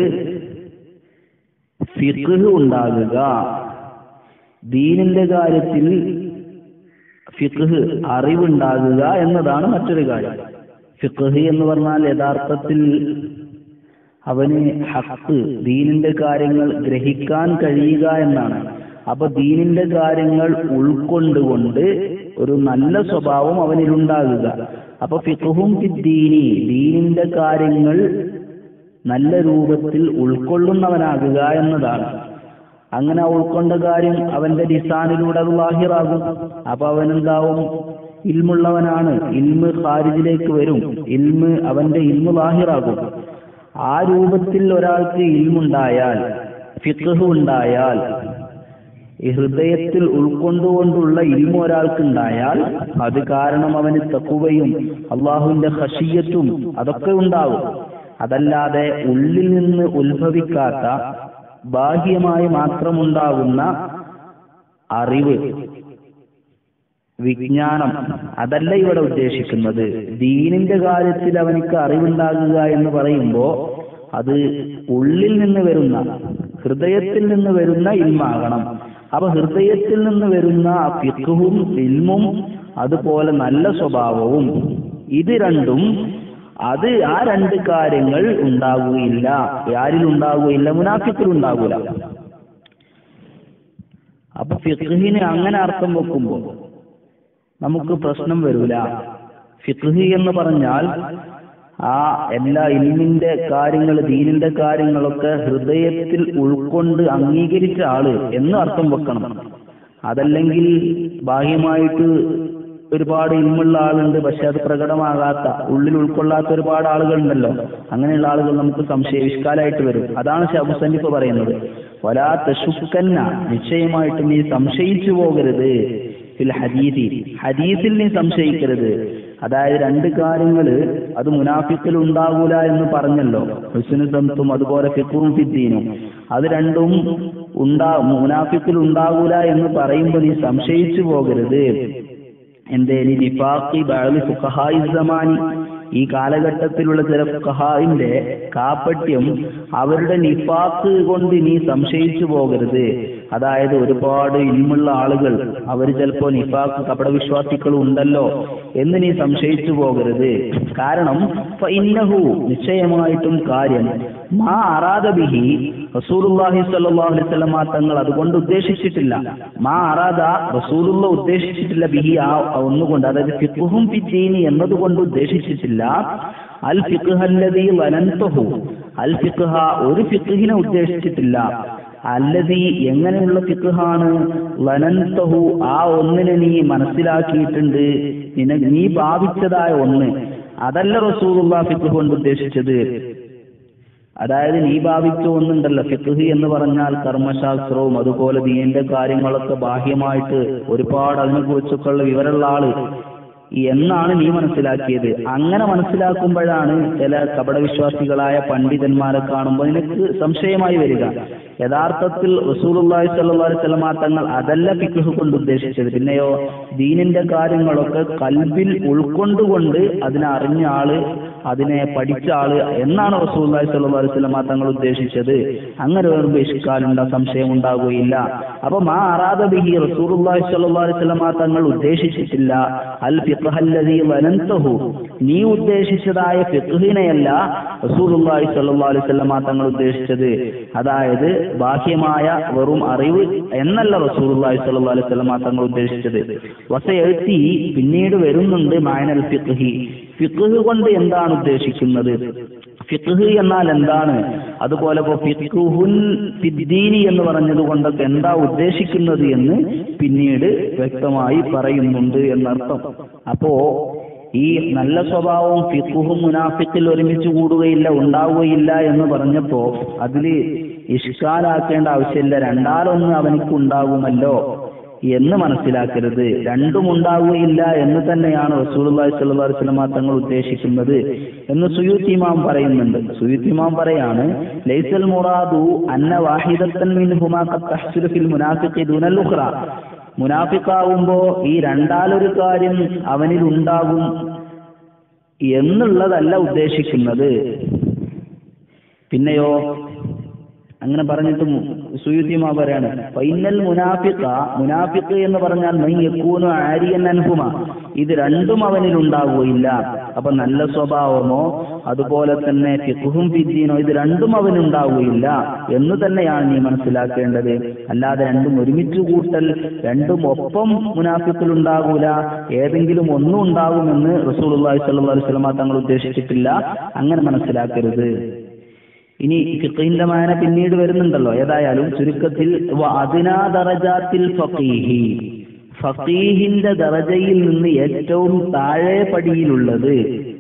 ഫിഖ് ഉണ്ടാകുക ദീനിന്റെ കാര്യത്തിൽ ഫിഖ് അറിവുണ്ടാകുക എന്നതാണ് മറ്റൊരു കാര്യം ഫിഖ് എന്ന് പറഞ്ഞാൽ യഥാർത്ഥത്തിൽ അവന് ഹക്ക് ദീനിന്റെ കാര്യങ്ങൾ ഗ്രഹിക്കാൻ കഴിയുക എന്നാണ് അപ്പൊ ദീനിന്റെ കാര്യങ്ങൾ ഉൾക്കൊണ്ടുകൊണ്ട് ഒരു നല്ല സ്വഭാവം അവനിലുണ്ടാകുക അപ്പൊ ഫിഖുഹും ഫിദ്ദീനി ദീനിന്റെ കാര്യങ്ങൾ നല്ല രൂപത്തിൽ ഉൾക്കൊള്ളുന്നവനാകുക എന്നതാണ് അങ്ങനെ ഉൾക്കൊണ്ട കാര്യം അവന്റെ ലിസാനിലൂടെ അത് ലാഹിറാകും അപ്പൊ അവനെന്താവും ഇൽമുള്ളവനാണ് ഇൽമ് ഖാരിജിലേക്ക് വരും ഇൽമ് അവന്റെ ഇൽമു ലാഹിറാകും ആ രൂപത്തിൽ ഒരാൾക്ക് ഇൽമുണ്ടായാൽ ഫിഖ് ഉണ്ടായാൽ ഈ ഹൃദയത്തിൽ ഉൾക്കൊണ്ടുകൊണ്ടുള്ള ഇൽമു ഒരാൾക്കുണ്ടായാൽ അത് കാരണം അവന് തക്കുവയും അള്ളാഹുവിന്റെ ഹഷിയത്തും അതൊക്കെ ഉണ്ടാവും അതല്ലാതെ ഉള്ളിൽ നിന്ന് ഉത്ഭവിക്കാത്ത ബാഹ്യമായി മാത്രമുണ്ടാകുന്ന അറിവ് വിജ്ഞാനം അതല്ല ഇവിടെ ഉദ്ദേശിക്കുന്നത് ദീനിന്റെ കാര്യത്തിൽ അവനിക്ക് അറിവുണ്ടാകുക എന്ന് പറയുമ്പോ അത് ഉള്ളിൽ നിന്ന് വരുന്ന ഹൃദയത്തിൽ നിന്ന് വരുന്ന ഇൽമാകണം അപ്പൊ ഹൃദയത്തിൽ നിന്ന് വരുന്ന ആ ഫിഖും ഇൽമും അതുപോലെ നല്ല സ്വഭാവവും ഇത് രണ്ടും അത് ആ രണ്ട് കാര്യങ്ങൾ ഉണ്ടാകുകയില്ല ആരിൽ ഉണ്ടാകുകയില്ല മുനാഫിക്കിൽ ഉണ്ടാകൂല അപ്പൊ ഫിഖിന് അങ്ങനെ അർത്ഥം വെക്കുമ്പോൾ നമുക്ക് പ്രശ്നം വരൂല ഫിഖ് എന്ന് പറഞ്ഞാൽ ആ എല്ലാ ഇൽമിന്റെ കാര്യങ്ങൾ ദീനിന്റെ കാര്യങ്ങളൊക്കെ ഹൃദയത്തിൽ ഉൾക്കൊണ്ട് അംഗീകരിച്ച ആള് എന്ന് അർത്ഥം വെക്കണം അതല്ലെങ്കിൽ ബാഹ്യമായിട്ട് ഒരുപാട് ഇൽമുള്ള ആളുണ്ട് പക്ഷെ അത് പ്രകടമാകാത്ത ഉള്ളിൽ ഉൾക്കൊള്ളാത്ത ഒരുപാട് ആളുകളുണ്ടല്ലോ അങ്ങനെയുള്ള ആളുകൾ നമുക്ക് സംശയ വിഷ്കാലായിട്ട് വരും അതാണ് ഷബുസന്നിഫ് പറയുന്നത് വലാ തശുക്കന്ന നിശ്ചയമായിട്ട് നീ സംശയിച്ചു പോകരുത് ഫിൽ ഹദീദി ഹദീസിൽ നീ സംശയിക്കരുത് അതായത് രണ്ട് കാര്യങ്ങള് അത് മുനാഫിക്കിൽ ഉണ്ടാകൂല എന്ന് പറഞ്ഞല്ലോ ഹുസ്നുദന്തും അതുപോലെ ഫിഖും ഫിദ്ദീനും അത് രണ്ടും ഉണ്ടാ മുനാഫിക്കിൽ ഉണ്ടാകൂല എന്ന് പറയുമ്പോൾ നീ സംശയിച്ചു പോകരുത് എന്തേ നിഫാഖി ബഅദ് ഫുഖഹാഇ സമാനി ഈ കാലഘട്ടത്തിലുള്ള ചില ഫുഖഹായിന്റെ കാപ്പട്യം അവരുടെ നിഫാഖ് കൊണ്ട് നീ സംശയിച്ചു പോകരുത് അതായത് ഒരുപാട് ഇൽമുള്ള ആളുകൾ അവർ ചിലപ്പോ നിഫാഖ് കപടവിശ്വാസികൾ ഉണ്ടല്ലോ എന്ന് നീ സംശയിച്ചു പോകരുത് കാരണം ഇന്നഹു നിശ്ചയമായിട്ടും കാര്യം മാ അറാദ ബിഹി റസൂലുള്ളാഹി സ്വല്ലല്ലാഹു അലൈഹി വസല്ലം തങ്ങൾ അതുകൊണ്ട് ഉദ്ദേശിച്ചിട്ടില്ല മാ അറാദ റസൂലുള്ള ഉദ്ദേശിച്ചിട്ടില്ല ബിഹി ആ ഒന്നുകൊണ്ട് അതായത് ഫിഖുഹും ഫിദ്ദീനി എന്നതുകൊണ്ട് ഉദ്ദേശിച്ചിട്ടില്ല അൽ ഫിഖ്ഹല്ലദീ വനന്തഹു അൽ ഫിഖ്ഹ ഒരു ഫിഖ്ഹിനെ ഉദ്ദേശിച്ചിട്ടില്ല അല്ലതി എങ്ങനെയുള്ള ഫിഖാണ് ലനന്തഹു ആ ഒന്നിനെ നീ മനസ്സിലാക്കിയിട്ടുണ്ട് നിന നീ ഭാവിച്ചതായ ഒന്ന് അതല്ല റസൂലുള്ള ഫിഖ് കൊണ്ട് ഉദ്ദേശിച്ചത് അതായത് നീ ഭാവിച്ച ഒന്നുണ്ടല്ലോ ഫിഖ് എന്ന് പറഞ്ഞാൽ കർമ്മശാസ്ത്രവും അതുപോലെ ദീന്റെ കാര്യങ്ങളൊക്കെ ബാഹ്യമായിട്ട് ഒരുപാട് അതിനെക്കുറിച്ചൊക്കെയുള്ള വിവരമുള്ള ആള് എന്നാണ് നീ മനസ്സിലാക്കിയത് അങ്ങനെ മനസ്സിലാക്കുമ്പോഴാണ് ചില കപടവിശ്വാസികളായ പണ്ഡിതന്മാരെ കാണുമ്പോൾ നിനക്ക് സംശയമായി വരിക യഥാർത്ഥത്തിൽ റസൂലുള്ളാഹി സ്വല്ലല്ലാഹു അലൈഹി വസല്ലമ തങ്ങൾ അതല്ല ഫിഖ് കൊണ്ട് ഉദ്ദേശിച്ചത് പിന്നെയോ ദീനിന്റെ കാര്യങ്ങളൊക്കെ കൽബിൽ ഉൾക്കൊണ്ടുകൊണ്ട് അതിനെ അറിഞ്ഞ ആള് അതിനെ പഠിച്ച ആള് എന്നാണ് റസൂലുള്ളാഹി സ്വല്ലല്ലാഹു അലൈഹി വസല്ലമ തങ്ങൾ ഉദ്ദേശിച്ചത് അങ്ങനെ വരുമ്പോൾ ഇഷ്കാലുണ്ട സംശയം ഉണ്ടാകുകയില്ല അപ്പൊ മാ അറാദ ബിഹി റസൂലുള്ളാഹി സ്വല്ലല്ലാഹു അലൈഹി വസല്ലമ തങ്ങൾ ഉദ്ദേശിച്ചിട്ടില്ല അൽ ഫിഖ്ഹല്ലദീ വനന്തഹു നീ ഉദ്ദേശിച്ചതായ ഫിഖ്ഹിനെയല്ല റസൂലുള്ളാഹി സ്വല്ലല്ലാഹു അലൈഹി വസല്ലമ തങ്ങൾ ഉദ്ദേശിച്ചത് അതായത് ബാഹ്യമായ വെറും അറിവ് എന്നല്ല റസൂലുള്ളാഹി സ്വല്ലല്ലാഹു അലൈഹി വസല്ലമ തങ്ങൾ ഉദ്ദേശിച്ചത് വസയത്തി പിന്നീട് വരുന്നുണ്ട് മായനൽ ഫിഖ്ഹി ഫിഖ് കൊണ്ട് എന്താണ് ഉദ്ദേശിക്കുന്നത് ഫിഖ് എന്നാൽ എന്താണ് അതുപോലെ ഇപ്പോ ഫിഖുൻ ഫിദ്ദീനി എന്ന് പറഞ്ഞത് കൊണ്ടൊക്കെ എന്താ ഉദ്ദേശിക്കുന്നത് എന്ന് പിന്നീട് വ്യക്തമായി പറയുന്നുണ്ട് എന്നർത്ഥം അപ്പോ ഈ നല്ല സ്വഭാവവും ഫിഖുഹും മുനാഫിക്കിൽ ഒരുമിച്ച് കൂടുകയില്ല ഉണ്ടാവുകയില്ല എന്ന് പറഞ്ഞപ്പോ അതില് ഇഷ്കാലാക്കേണ്ട ആവശ്യമില്ല രണ്ടാലൊന്ന് അവനിക്ക് ഉണ്ടാകുമല്ലോ എന്ന് മനസ്സിലാക്കരുത് രണ്ടും ഉണ്ടാവുകയില്ല എന്ന് തന്നെയാണ് റസൂലുള്ളാഹി സ്വല്ലല്ലാഹു അലൈഹി വസല്ലം തങ്ങൾ ഉദ്ദേശിക്കുന്നത് എന്ന് സുയൂത്തിമാം പറയുന്നുണ്ട് സുയൂത്തിമാം പറയാണ് ലൈസൽ മുറാദു അന്ന വാഹിദത്തൻ മിൻഹുമാ ഖദ് തഹ്സുലു ഫിൽ മുനാഫിഖി ദുനൽ ഉഖ്റ മുനാഫിക്കാവുമ്പോ ഈ രണ്ടാലൊരു കാര്യം അവനിൽ ഉണ്ടാകും എന്നുള്ളതല്ല ഉദ്ദേശിക്കുന്നത് പിന്നെയോ അങ്ങനെ പറഞ്ഞിട്ട് സുയുദ്ധിമാ പറയാണ് ഫൈനൽ മുനാഫിക്ക മുനാഫിക്ക് എന്ന് പറഞ്ഞാൽ മൈ യക്കൂനു ആര്യൻ അൻഹുമ ഇത് രണ്ടും അവനിൽ ഉണ്ടാവുകയില്ല അപ്പൊ നല്ല സ്വഭാവമോ അതുപോലെ തന്നെ ഫിഖുഹും ഫിദ്ദീനോ ഇത് രണ്ടും അവനുണ്ടാവുകയില്ല എന്ന് തന്നെയാണ് നീ മനസ്സിലാക്കേണ്ടത് അല്ലാതെ രണ്ടും ഒരുമിച്ച് കൂട്ടൽ രണ്ടും ഒപ്പം മുനാഫിക്കിൽ ഉണ്ടാകൂല ഏതെങ്കിലും ഒന്നും ഉണ്ടാകുമെന്ന് റസൂലുള്ളാഹി സ്വല്ലല്ലാഹു അലൈഹി വസല്ലമ തങ്ങൾ ഉദ്ദേശിച്ചിട്ടില്ല അങ്ങനെ മനസ്സിലാക്കരുത് ഇനി ഫിഖിന്റെ മാന പിന്നീട് വരുന്നുണ്ടല്ലോ ഏതായാലും ചുരുക്കത്തിൽ അതിനാ ദറജാത്തിൽ ഫഖീഹി ഫഖീഹിന്റെ ദറജയിൽ നിന്ന് ഏറ്റവും താഴെ പടിയിലുള്ളത്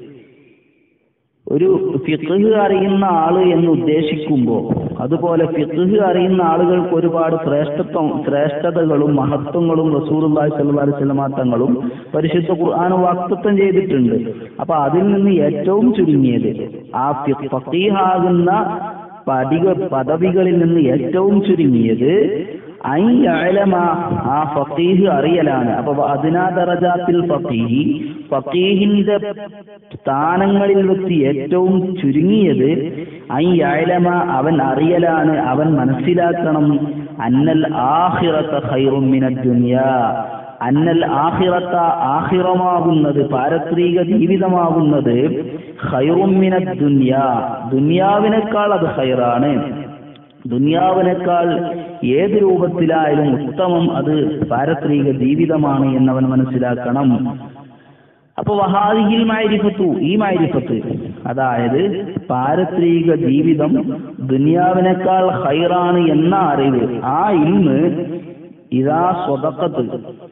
ഒരു ഫിഖ് അറിയുന്ന ആള് എന്ന് ഉദ്ദേശിക്കുമ്പോൾ അതുപോലെ ഫിഖ് അറിയുന്ന ആളുകൾക്ക് ഒരുപാട് ശ്രേഷ്ഠത്വം ശ്രേഷ്ഠതകളും മഹത്വങ്ങളും റസൂലുള്ളാഹി സ്വല്ലല്ലാഹു അലൈഹി വസല്ലമ തങ്ങളും പരിശുദ്ധ ഖുർആൻ വാക്തത്വം ചെയ്തിട്ടുണ്ട് അപ്പൊ അതിൽ നിന്ന് ഏറ്റവും ചുരുങ്ങിയത് ആ ഫഖീഹാകുന്ന പതിക പദവികളിൽ നിന്ന് ഏറ്റവും ചുരുങ്ങിയത് ഐ അലമ ആ ഫഖീഹ് അറിയലാണ് അപ്പൊ അതിനാ ദറജാത്തിൽ ഫഖീഹി ഫഖീഹിന്റെ സ്ഥാനങ്ങളിൽ വെച്ച് ഏറ്റവും ചുരുങ്ങിയത് ഐ അലമ അവൻ അറിയലാണ് അവൻ മനസ്സിലാക്കണം അന്നൽ ആഖിറത ഖൈറും മിനദ് ദുനിയാ അന്നൽ ആഖിറത്ത ആഖിറമാകുന്നത് പാരത്രിക ജീവിതമാകുന്നത് ഖൈറും മിനദ് ദുനിയാ ദുനിയാവിനേക്കാൾ അത് ഖൈറാണ് ദുനിയാവിനേക്കാൾ ഏത് രൂപത്തിലായാലും ഉത്തമം അത് പാരത്രിക ജീവിതമാണ് എന്നവൻ മനസ്സിലാക്കണം അപ്പൊ വഹാദിഹിൽ മാരിഫത്തു ഈ മാരിഫത്ത് അതായത് പാരത്രിക ജീവിതം ദുനിയാവിനേക്കാൾ ഹൈറാണ് എന്ന അറിവ് ആ ഇൽമ് ഇതാ സ്വതക്കത്ത്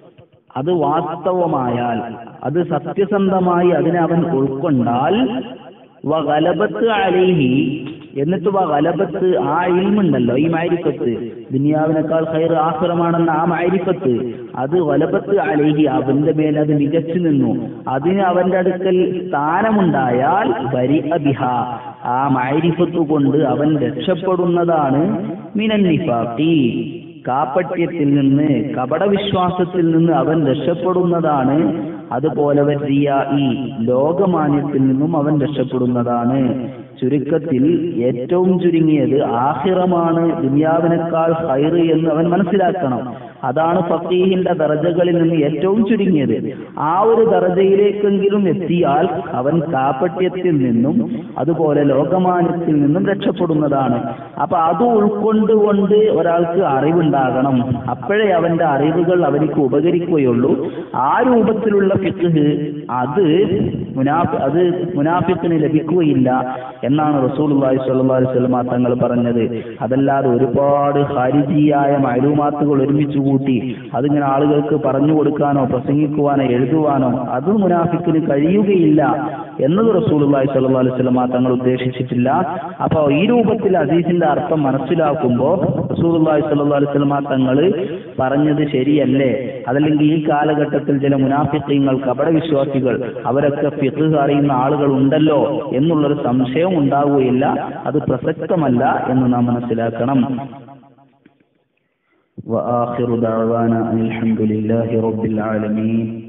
അത് വാസ്തവമായാൽ അത് സത്യസന്ധമായി അതിനെ അവൻ ഉൾക്കൊണ്ടാൽ വലബത്ത് അലൈഹി എന്നിട്ട് വലബത്ത് ആ ഇൽമുണ്ടല്ലോ ഈ മാരിഫത്ത് ദുനിയാവിനേക്കാൾ ഹൈർ ആഹ്റമാണെന്ന ആ മാരിഫത്ത് അത് വലബത്ത് അലൈഹി അവന്റെ മേൽ അത് മികച്ചു നിന്നു അതിന് അവന്റെ അടുക്കൽ സ്ഥാനമുണ്ടായാൽ ബരി അബിഹ ആ മാരിഫത്ത് കൊണ്ട് അവൻ രക്ഷപ്പെടുന്നതാണ് മിനൻ നിഫാഖി കാപ്പട്യത്തിൽ നിന്ന് കപടവിശ്വാസത്തിൽ നിന്ന് അവൻ രക്ഷപ്പെടുന്നതാണ് അതുപോലെ ഈ ലോകമാന്യത്തിൽ നിന്നും അവൻ രക്ഷപ്പെടുന്നതാണ് ചുരുക്കത്തിൽ ഏറ്റവും ചുരുങ്ങിയത് ആഹിറമാണ് ദുനിയാവിനേക്കാൾ ഹൈറ് എന്ന് അവൻ മനസ്സിലാക്കണം അതാണ് ഫക്കീഹിന്റെ ദർജകളിൽ നിന്ന് ഏറ്റവും ചുരുങ്ങിയത് ആ ഒരു ദർജയിലേക്കെങ്കിലും എത്തിയാൽ അവൻ കാപ്പട്യത്തിൽ നിന്നും അതുപോലെ ലോകമാന്യത്തിൽ നിന്നും രക്ഷപ്പെടുന്നതാണ് അപ്പൊ അത് ഉൾക്കൊണ്ടുകൊണ്ട് ഒരാൾക്ക് അറിവുണ്ടാകണം അപ്പോഴേ അവന്റെ അറിവുകൾ അവനിക്ക് ഉപകരിക്കുകയുള്ളൂ ആ രൂപത്തിലുള്ള ഫിഖ് അത് മുനാഫി അത് മുനാഫിക്കിന് ലഭിക്കുകയില്ല എന്നാണ് റസൂലുള്ളാഹി സ്വല്ലല്ലാഹു അലൈഹി വസല്ലം തങ്ങൾ പറഞ്ഞത് അതല്ലാതെ ഒരുപാട് ഹാരിജിയായ മൈലൂമാത്തുകൾ ഒരുമിച്ച് കൂട്ടി അതിങ്ങനെ ആളുകൾക്ക് പറഞ്ഞു കൊടുക്കാനോ പ്രസംഗിക്കുവാനോ എഴുതുവാനോ അത് മുനാഫിക്കിന് കഴിയുകയില്ല എന്നത് റസൂലുള്ളാഹി സ്വല്ലല്ലാഹു അലൈഹി വസല്ലം തങ്ങൾ ഉദ്ദേശിച്ചിട്ടില്ല അപ്പോൾ ഈ രൂപത്തിൽ അസീസിന്റെ അർത്ഥം മനസ്സിലാക്കുമ്പോൾ റസൂലുള്ളാഹി സ്വല്ലല്ലാഹു അലൈഹി വസല്ലം തങ്ങൾ പറഞ്ഞത് ശരിയല്ലേ അതല്ലെങ്കിൽ ഈ കാലഘട്ടത്തിൽ ചില മുനാഫിക്കങ്ങൾ കപടവിശ്വാസികൾ അവരൊക്കെ ഫിഖ് അറിയുന്ന ആളുകൾ ഉണ്ടല്ലോ എന്നുള്ളൊരു സംശയം ഉണ്ടാവുകയില്ല അത് പ്രസക്തമല്ല എന്ന് നാം മനസ്സിലാക്കണം وآخر دعوانا أن الحمد لله رب العالمين